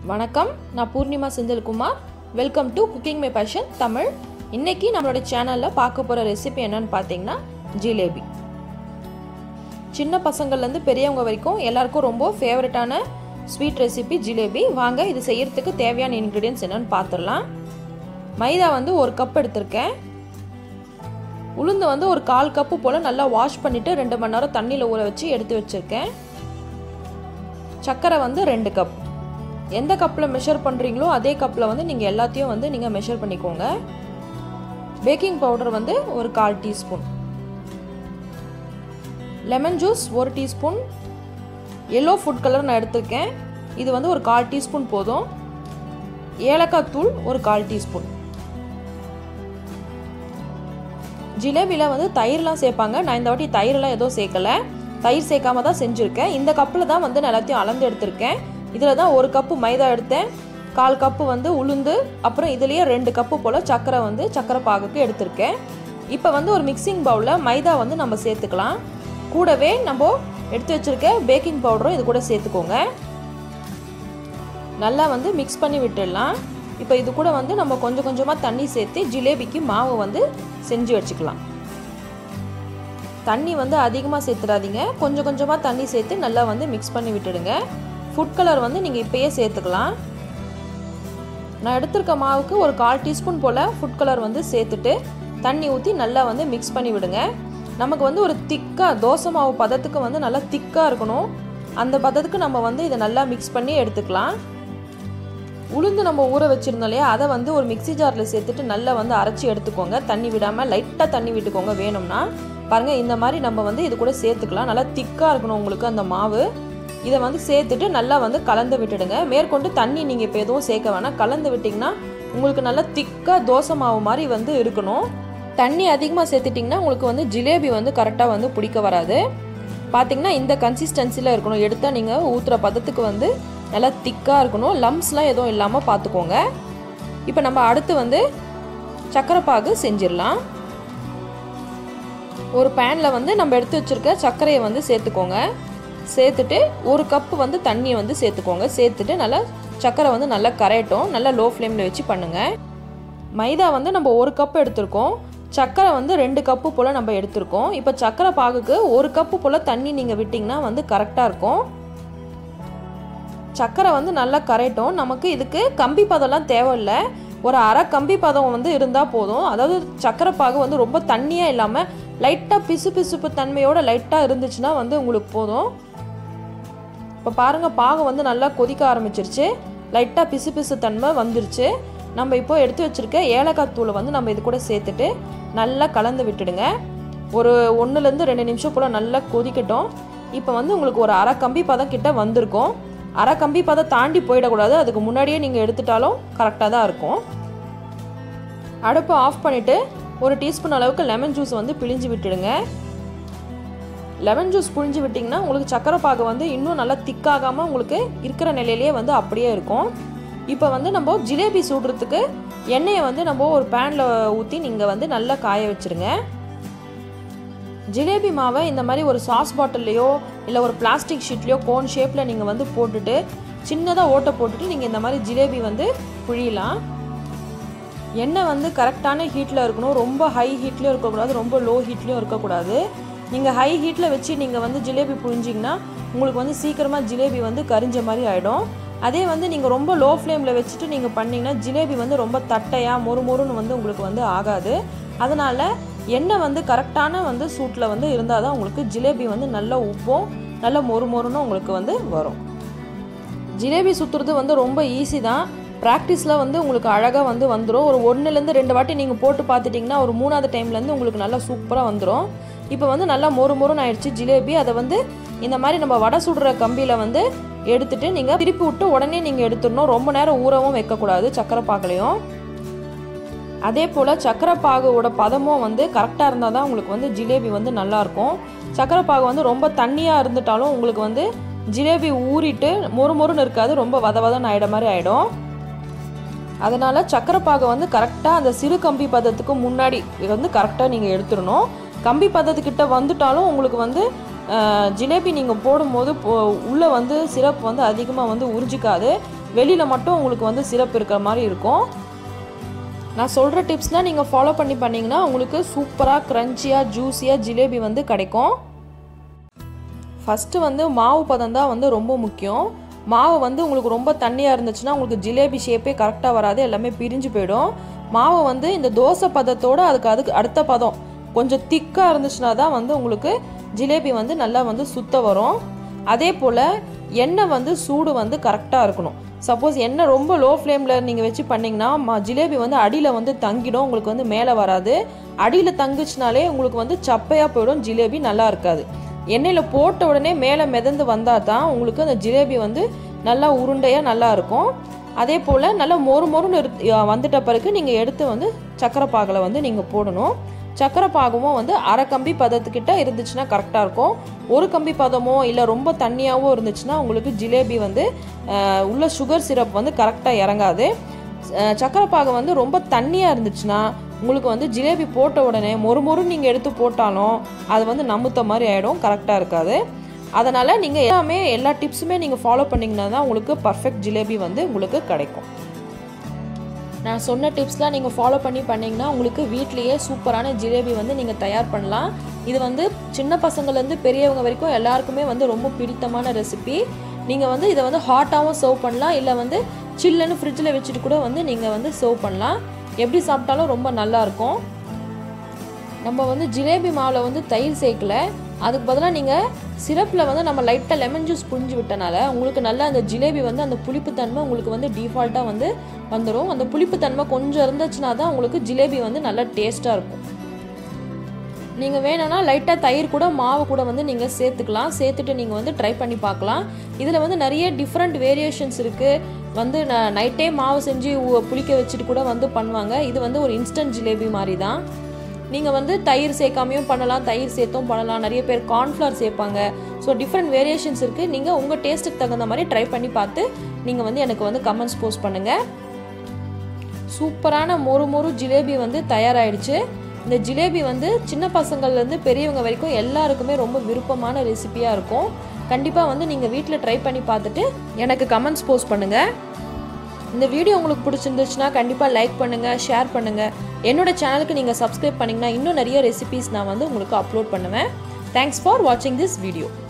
வணக்கம் நான் Poornima Senthilkumar welcome to cooking my passion Tamil இன்னைக்கு நம்மளோட சேனலில் பார்க்க போகிற ரெசிபி என்னன்னு பார்த்தீங்கன்னா ஜிலேபி சின்ன பசங்கள்லேருந்து பெரியவங்க வரைக்கும் எல்லாருக்கும் ரொம்ப ஃபேவரட்டான ஸ்வீட் ரெசிபி ஜிலேபி வாங்க இது செய்யறதுக்கு தேவையான இன்க்ரீடியன்ஸ் என்னன்னு பார்த்துடலாம் மைதா வந்து ஒரு கப் எடுத்திருக்கேன் உளுந்து வந்து ஒரு கால் கப்பு போல் நல்லா வாஷ் பண்ணிவிட்டு ரெண்டு மணி நேரம் தண்ணியில் ஊற வச்சு எடுத்து வச்சுருக்கேன் சர்க்கரை வந்து ரெண்டு கப் எந்த கப்பில் மெஷர் பண்ணுறீங்களோ அதே கப்பில் வந்து நீங்கள் எல்லாத்தையும் வந்து நீங்கள் மெஷர் பண்ணிக்கோங்க பேக்கிங் பவுடர் வந்து ஒரு கால் டீஸ்பூன் லெமன் ஜூஸ் ஒரு டீஸ்பூன் எல்லோ ஃபுட் கலர் நான் எடுத்திருக்கேன் இது வந்து ஒரு கால் டீஸ்பூன் போதும் ஏலக்காய் தூள் ஒரு கால் டீஸ்பூன் ஜிலேபியில் வந்து தயிர்லாம் சேர்ப்பாங்க நான் இந்த வாட்டி தயிரெலாம் எதுவும் சேர்க்கலை தயிர் சேர்க்காம தான் செஞ்சுருக்கேன் இந்த கப்பில் தான் வந்து நான் எல்லாத்தையும் அளந்து எடுத்திருக்கேன் இதில் தான் ஒரு கப்பு மைதா எடுத்தேன் கால் கப்பு வந்து உளுந்து அப்புறம் இதுலேயே ரெண்டு கப்பு போல் சர்க்கரை வந்து சர்க்கரை பாகுக்கு எடுத்திருக்கேன் இப்போ வந்து ஒரு மிக்சிங் பவுலில் மைதா வந்து நம்ம சேர்த்துக்கலாம் கூடவே நம்ம எடுத்து வச்சுருக்க பேக்கிங் பவுடரும் இது கூட சேர்த்துக்கோங்க நல்லா வந்து மிக்ஸ் பண்ணி விட்டுடலாம் இப்போ இது கூட வந்து நம்ம கொஞ்சம் கொஞ்சமாக தண்ணி சேர்த்து ஜிலேபிக்கு மாவு வந்து செஞ்சு வச்சுக்கலாம் தண்ணி வந்து அதிகமாக சேர்த்துடாதீங்க கொஞ்சம் கொஞ்சமாக தண்ணி சேர்த்து நல்லா வந்து மிக்ஸ் பண்ணி விட்டுடுங்க ஃபுட் கலர் வந்து நீங்கள் இப்போயே சேர்த்துக்கலாம் நான் எடுத்திருக்க மாவுக்கு ஒரு கால் டீஸ்பூன் போல் ஃபுட் கலர் வந்து சேர்த்துட்டு தண்ணி ஊற்றி நல்லா வந்து மிக்ஸ் பண்ணி விடுங்க நமக்கு வந்து ஒரு திக்காக தோசை மாவு பதத்துக்கு வந்து நல்லா திக்காக இருக்கணும் அந்த பதத்துக்கு நம்ம வந்து இதை நல்லா மிக்ஸ் பண்ணி எடுத்துக்கலாம் உளுந்து நம்ம ஊற வச்சுருந்தோம் இல்லையா அதை வந்து ஒரு மிக்சி ஜாரில் சேர்த்துட்டு நல்லா வந்து அரைச்சி எடுத்துக்கோங்க தண்ணி விடாமல் லைட்டாக தண்ணி விட்டுக்கோங்க வேணும்னா பாருங்கள் இந்த மாதிரி நம்ம வந்து இது கூட சேர்த்துக்கலாம் நல்லா திக்காக இருக்கணும் உங்களுக்கு அந்த மாவு இதை வந்து சேர்த்துட்டு நல்லா வந்து கலந்து விட்டுடுங்க மேற்கொண்டு தண்ணி நீங்கள் இப்போ எதுவும் சேர்க்க வேணாம் கலந்து விட்டிங்கன்னா உங்களுக்கு நல்லா திக்காக தோசை மாவு மாதிரி வந்து இருக்கணும் தண்ணி அதிகமாக சேர்த்துட்டிங்கன்னா உங்களுக்கு வந்து ஜிலேபி வந்து கரெக்டாக வந்து பிடிக்க வராது பார்த்திங்கன்னா இந்த கன்சிஸ்டன்சியில் இருக்கணும் எடுத்தால் நீங்கள் ஊற்றுற பதத்துக்கு வந்து நல்லா திக்காக இருக்கணும் லம்ஸ்லாம் எதுவும் இல்லாமல் பார்த்துக்கோங்க இப்போ நம்ம அடுத்து வந்து சர்க்கரை பாகு செஞ்சிடலாம் ஒரு பேனில் வந்து நம்ம எடுத்து வச்சுருக்க சர்க்கரையை வந்து சேர்த்துக்கோங்க சேர்த்துட்டு ஒரு கப்பு வந்து தண்ணியை வந்து சேர்த்துக்கோங்க சேர்த்துட்டு நல்லா சர்க்கரை வந்து நல்லா கரையட்டும் நல்லா லோ ஃப்ளேமில் வச்சு பண்ணுங்கள் மைதா வந்து நம்ம ஒரு கப் எடுத்திருக்கோம் சர்க்கரை வந்து ரெண்டு கப்பு போல் நம்ம எடுத்திருக்கோம் இப்போ சர்க்கரை பாகுக்கு ஒரு கப்பு போல் தண்ணி நீங்கள் விட்டிங்கன்னா வந்து கரெக்டாக இருக்கும் சர்க்கரை வந்து நல்லா கரையட்டும் நமக்கு இதுக்கு கம்பி பதம்லாம் தேவையில்லை ஒரு அரை கம்பி பதம் வந்து இருந்தால் போதும் அதாவது சர்க்கரை பாகு வந்து ரொம்ப தண்ணியாக இல்லாமல் லைட்டாக பிசு பிசுப்பு தன்மையோடு லைட்டாக இருந்துச்சுன்னா வந்து உங்களுக்கு போதும் இப்போ பாருங்கள் பாகு வந்து நல்லா கொதிக்க ஆரம்பிச்சிருச்சு லைட்டாக பிசு பிசு தன்மை வந்துருச்சு நம்ம இப்போ எடுத்து வச்சுருக்க ஏலக்காய் தூளை வந்து நம்ம இது கூட சேர்த்துட்டு நல்லா கலந்து விட்டுடுங்க ஒரு ஒன்றுலேருந்து ரெண்டு நிமிஷம் போல் நல்லா கொதிக்கட்டும் இப்போ வந்து உங்களுக்கு ஒரு அரை கம்பி பதம் கிட்ட வந்திருக்கும் அரை கம்பி பதம் தாண்டி போயிடக்கூடாது அதுக்கு முன்னாடியே நீங்கள் எடுத்துட்டாலும் கரெக்டாக தான் இருக்கும் அடுப்பை ஆஃப் பண்ணிவிட்டு ஒரு டீஸ்பூன் அளவுக்கு லெமன் ஜூஸ் வந்து பிழிஞ்சு விட்டுடுங்க லெமன் ஜூஸ் புழிஞ்சு விட்டிங்கன்னா உங்களுக்கு சக்கரை பாகு வந்து இன்னும் நல்லா திக்காகாமல் உங்களுக்கு இருக்கிற நிலையிலேயே வந்து அப்படியே இருக்கும் இப்போ வந்து நம்ம ஜிலேபி சுடுறதுக்கு எண்ணெயை வந்து நம்ம ஒரு பேனில் ஊற்றி நீங்கள் வந்து நல்லா காய வச்சுருங்க ஜிலேபி மாவை இந்த மாதிரி ஒரு சாஸ் பாட்டில்லையோ இல்லை ஒரு பிளாஸ்டிக் ஷீட்லேயோ கோன் ஷேப்பில் நீங்கள் வந்து போட்டுட்டு சின்னதாக ஓட்டை போட்டுட்டு நீங்கள் இந்த மாதிரி ஜிலேபி வந்து புழியலாம் எண்ணெய் வந்து கரெக்டான ஹீட்டில் இருக்கணும் ரொம்ப ஹை ஹீட்லேயும் இருக்கக்கூடாது ரொம்ப லோ ஹீட்லேயும் இருக்கக்கூடாது நீங்கள் ஹை ஹீட்டில் வச்சு நீங்கள் வந்து ஜிலேபி புழிஞ்சிங்கன்னா உங்களுக்கு வந்து சீக்கிரமாக ஜிலேபி வந்து கரிஞ்ச மாதிரி ஆகிடும் அதே வந்து நீங்கள் ரொம்ப லோ ஃப்ளேமில் வச்சுட்டு நீங்கள் பண்ணிங்கன்னா ஜிலேபி வந்து ரொம்ப தட்டையாக மொறு மொறுன்னு வந்து உங்களுக்கு வந்து ஆகாது அதனால் எண்ணெய் வந்து கரெக்டான வந்து சூட்டில் வந்து இருந்தால் தான் உங்களுக்கு ஜிலேபி வந்து நல்லா உப்பும் நல்லா மொறு மொறுன்னு உங்களுக்கு வந்து வரும் ஜிலேபி சுற்றுறது வந்து ரொம்ப ஈஸி தான் ப்ராக்டிஸில் வந்து உங்களுக்கு அழகாக வந்து வந்துடும் ஒரு ஒன்றுலேருந்து ரெண்டு வாட்டி நீங்கள் போட்டு பார்த்துட்டிங்கன்னா ஒரு மூணாவது டைம்லேருந்து உங்களுக்கு நல்லா சூப்பராக வந்துடும் இப்போ வந்து நல்லா மொறு மொறுன்னு ஆயிடுச்சு ஜிலேபி அதை வந்து இந்த மாதிரி நம்ம வடை சுடுற கம்பியில் வந்து எடுத்துட்டு நீங்கள் திருப்பி விட்டு உடனே நீங்கள் எடுத்துடணும் ரொம்ப நேரம் ஊறவும் வைக்கக்கூடாது சக்கரை பாகுலையும் அதே போல் சக்கரை பாகுவோட பதமும் வந்து கரெக்டாக இருந்தால் தான் உங்களுக்கு வந்து ஜிலேபி வந்து நல்லாயிருக்கும் சக்கரை பாகு வந்து ரொம்ப தண்ணியாக இருந்துட்டாலும் உங்களுக்கு வந்து ஜிலேபி ஊறிட்டு மொறு மொறுன்னு இருக்காது ரொம்ப வத வதன்னு ஆகிட மாதிரி ஆகிடும் அதனால் சக்கரை பாகை வந்து கரெக்டாக அந்த சிறு கம்பி பதத்துக்கு முன்னாடி வந்து கரெக்டாக நீங்கள் எடுத்துடணும் கம்பி பதத்துக்கிட்ட வந்துட்டாலும் உங்களுக்கு வந்து அஹ், ஜிலேபி நீங்கள் போடும்போது போ உள்ளே வந்து சிரப் வந்து அதிகமாக வந்து உறிஞ்சிக்காது வெளியில் மட்டும் உங்களுக்கு வந்து சிரப் இருக்கிற மாதிரி இருக்கும் நான் சொல்கிற டிப்ஸ்னால் நீங்கள் ஃபாலோ பண்ணி பண்ணிங்கன்னா உங்களுக்கு சூப்பராக க்ரன்ச்சியாக ஜூஸியாக ஜிலேபி வந்து கிடைக்கும் ஃபஸ்ட்டு வந்து மாவு பதம் தான் வந்து ரொம்ப முக்கியம் மாவு வந்து உங்களுக்கு ரொம்ப தண்ணியாக இருந்துச்சுன்னா உங்களுக்கு ஜிலேபி ஷேப்பே கரெக்டாக வராது எல்லாமே பிரிஞ்சு போயிடும் மாவு வந்து இந்த தோசை பதத்தோடு அதுக்கு அதுக்கு அடுத்த பதம் கொஞ்சம் திக்காக இருந்துச்சுன்னா தான் வந்து உங்களுக்கு ஜிலேபி வந்து நல்லா வந்து சுத்த வரும் அதே போல் எண்ணெய் வந்து சூடு வந்து கரெக்டாக இருக்கணும் சப்போஸ் எண்ணெய் ரொம்ப லோ ஃப்ளேமில் நீங்கள் வச்சு பண்ணிங்கன்னா ம ஜிலேபி வந்து அடியில் வந்து தங்கிடும் உங்களுக்கு வந்து மேலே வராது அடியில் தங்குச்சுனாலே உங்களுக்கு வந்து சப்பையாக போயிடும் ஜிலேபி நல்லா இருக்காது எண்ணெயில் போட்ட உடனே மேலே மிதந்து வந்தால் தான் உங்களுக்கு அந்த ஜிலேபி வந்து நல்லா உருண்டையாக நல்லா இருக்கும் அதே போல் நல்லா மொறு மொறுன்னு வந்துட்ட பிறகு நீங்கள் எடுத்து வந்து சக்கரை பாகில் வந்து நீங்கள் போடணும் சக்கரை பாகமும் வந்து அரை கம்பி பதத்துக்கிட்ட இருந்துச்சுன்னா கரெக்டாக இருக்கும் ஒரு கம்பி பதமோ இல்லை ரொம்ப தண்ணியாகவும் இருந்துச்சுன்னா உங்களுக்கு ஜிலேபி வந்து உள்ள சுகர் சிரப் வந்து கரெக்டாக இறங்காது சக்கரை பாகம் வந்து ரொம்ப தண்ணியாக இருந்துச்சுன்னா உங்களுக்கு வந்து ஜிலேபி போட்ட உடனே மொறு மொறு நீங்கள் எடுத்து போட்டாலும் அது வந்து நமுத்த மாதிரி ஆகிடும் கரெக்டாக இருக்காது அதனால் நீங்கள் எல்லாமே எல்லா டிப்ஸுமே நீங்கள் ஃபாலோ பண்ணிங்கன்னா தான் உங்களுக்கு பர்ஃபெக்ட் ஜிலேபி வந்து உங்களுக்கு கிடைக்கும் நான் சொன்ன டிப்ஸ்லாம் நீங்கள் ஃபாலோ பண்ணி பண்ணிங்கன்னா உங்களுக்கு வீட்லேயே சூப்பரான ஜிலேபி வந்து நீங்கள் தயார் பண்ணலாம் இது வந்து சின்ன பசங்கள்லேருந்து பெரியவங்க வரைக்கும் எல்லாருக்குமே வந்து ரொம்ப பிடித்தமான ரெசிபி நீங்கள் வந்து இதை வந்து ஹாட்டாகவும் சர்வ் பண்ணலாம் இல்லை வந்து சில்லுன்னு ஃப்ரிட்ஜில் வச்சுட்டு கூட வந்து நீங்கள் வந்து சர்வ் பண்ணலாம் எப்படி சாப்பிட்டாலும் ரொம்ப நல்லாயிருக்கும் நம்ம வந்து ஜிலேபி மாவில் வந்து தயிர் சேர்க்கல அதுக்கு பதிலாக நீங்கள் சிரப்பில் வந்து நம்ம லைட்டாக லெமன் ஜூஸ் புழிஞ்சு விட்டனால உங்களுக்கு நல்லா அந்த ஜிலேபி வந்து அந்த புளிப்புத்தன்மை உங்களுக்கு வந்து டிஃபால்ட்டாக வந்து வந்துடும் அந்த புளிப்புத்தன்மை கொஞ்சம் இருந்துச்சுன்னா தான் உங்களுக்கு ஜிலேபி வந்து நல்லா டேஸ்ட்டாக இருக்கும் நீங்கள் வேணும்னா லைட்டாக தயிர் கூட மாவு கூட வந்து நீங்கள் சேர்த்துக்கலாம் சேர்த்துட்டு நீங்கள் வந்து ட்ரை பண்ணி பார்க்கலாம் இதில் வந்து நிறைய டிஃப்ரெண்ட் வேரியேஷன்ஸ் இருக்குது வந்து ந நைட்டே மாவு செஞ்சு புளிக்க வச்சுட்டு கூட வந்து பண்ணுவாங்க இது வந்து ஒரு இன்ஸ்டன்ட் ஜிலேபி மாதிரி தான் நீங்கள் வந்து தயிர் சேர்க்காமையும் பண்ணலாம் தயிர் சேர்த்தும் பண்ணலாம் நிறைய பேர் கார்ன்ஃப்ளவர் சேர்ப்பாங்க ஸோ டிஃப்ரெண்ட் வேரியேஷன்ஸ் இருக்குது நீங்கள் உங்கள் டேஸ்ட்டுக்கு தகுந்த மாதிரி ட்ரை பண்ணி பார்த்து நீங்கள் வந்து எனக்கு வந்து கமெண்ட்ஸ் போஸ்ட் பண்ணுங்கள் சூப்பரான மொறு மொறு ஜிலேபி வந்து தயாராகிடுச்சு இந்த ஜிலேபி வந்து சின்ன பசங்கள்லேருந்து பெரியவங்க வரைக்கும் எல்லாருக்குமே ரொம்ப விருப்பமான ரெசிபியாக இருக்கும் கண்டிப்பாக வந்து நீங்கள் வீட்டில் ட்ரை பண்ணி பார்த்துட்டு எனக்கு கமெண்ட்ஸ் போஸ்ட் பண்ணுங்கள் இந்த வீடியோ உங்களுக்கு பிடிச்சிருந்துச்சுன்னா கண்டிப்பாக லைக் பண்ணுங்கள் ஷேர் பண்ணுங்கள் என்னோட சேனலுக்கு நீங்கள் சப்ஸ்கிரைப் பண்ணிங்கன்னா இன்னும் நிறைய ரெசிபிஸ் நான் வந்து உங்களுக்கு அப்லோட் பண்ணுவேன் தேங்க்ஸ் ஃபார் வாட்சிங் திஸ் வீடியோ